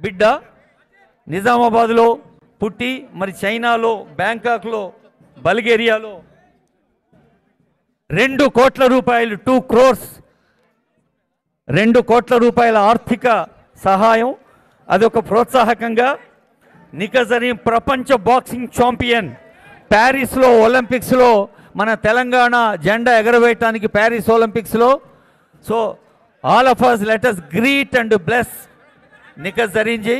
బిడ్డ నిజామాబాద్లో పుట్టి మరి చైనాలో బ్యాంకాక్లో బల్గేరియాలో రెండు కోట్ల రూపాయలు టూ క్రోర్స్ రెండు కోట్ల రూపాయల ఆర్థిక సహాయం అదొక ప్రోత్సాహకంగా నికజరీం ప్రపంచ బాక్సింగ్ ఛాంపియన్ ప్యారిస్లో ఒలింపిక్స్లో మన తెలంగాణ జెండా ఎగరవేయటానికి ప్యారిస్ ఒలింపిక్స్లో so all of us let us greet and bless Nikhat Zareen ji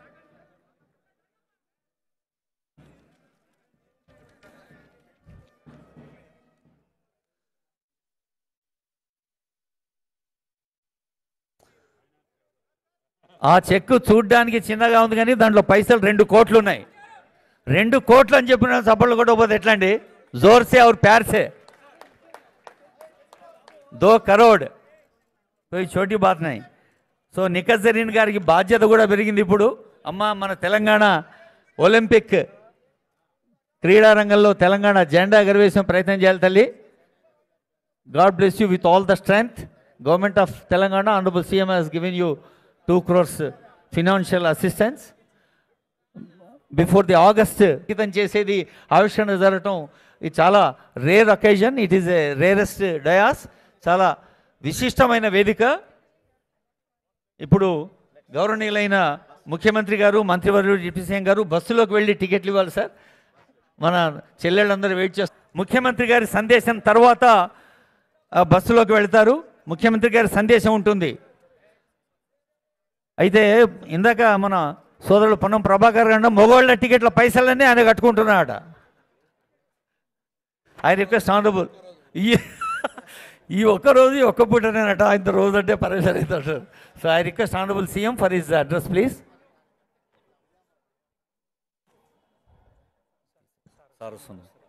ఆ చెక్ చూడ్డానికి చిన్నగా ఉంది కానీ దాంట్లో పైసలు రెండు కోట్లు ఉన్నాయి రెండు కోట్లు అని చెప్పిన సభలు కొట్టకపోతే ఎట్లా అండి జోర్సే और प्यार से దో కరోడ్ कोई छोटी बात नहीं సో నిఖత్ జరీన్ గారికి బాధ్యత కూడా పెరిగింది ఇప్పుడు అమ్మ మన తెలంగాణ ఒలింపిక్ క్రీడా రంగంలో తెలంగాణ జెండా ఎగరవేసిన ప్రయత్నం చేయాలి తల్లి God bless you with all the strength government of Telangana honourable CM has given you two crores financial assistance before the August ఇతను చేసేది ఆవిష్కరణ జరగటం ఇది చాలా rare occasion it is a rarest dais చాలా విశిష్టమైన వేదిక ఇప్పుడు గౌరవనీయులైన ముఖ్యమంత్రి గారు మంత్రివర్యుడు డిప్యూటీ సీఎం గారు బస్సులోకి వెళ్ళి టికెట్లు ఇవ్వాలి సార్ మన చెల్లెళ్ళందరూ వెయిట్ చేస్తారు ముఖ్యమంత్రి గారి సందేశం తర్వాత ఆ, బస్సులోకి వెళ్తారు ముఖ్యమంత్రి గారి సందేశం ఉంటుంది అయితే ఇందాక మన సోదరుడు పొన్నం ప్రభాకర్ గారు మగవాళ్ళ టికెట్ల పైసలన్నీ ఆయన కట్టుకుంటున్నాడట ఐ రిక్వెస్ట్ ఆనరబుల్ ఈ ఈ ఒక్క రోజు ఈ ఒక్క పూటనేనట ఆయన రోజు అంటే పరేషాన్ అవుతాడు so I request honourable CM for his address please sir వస్తున్నారు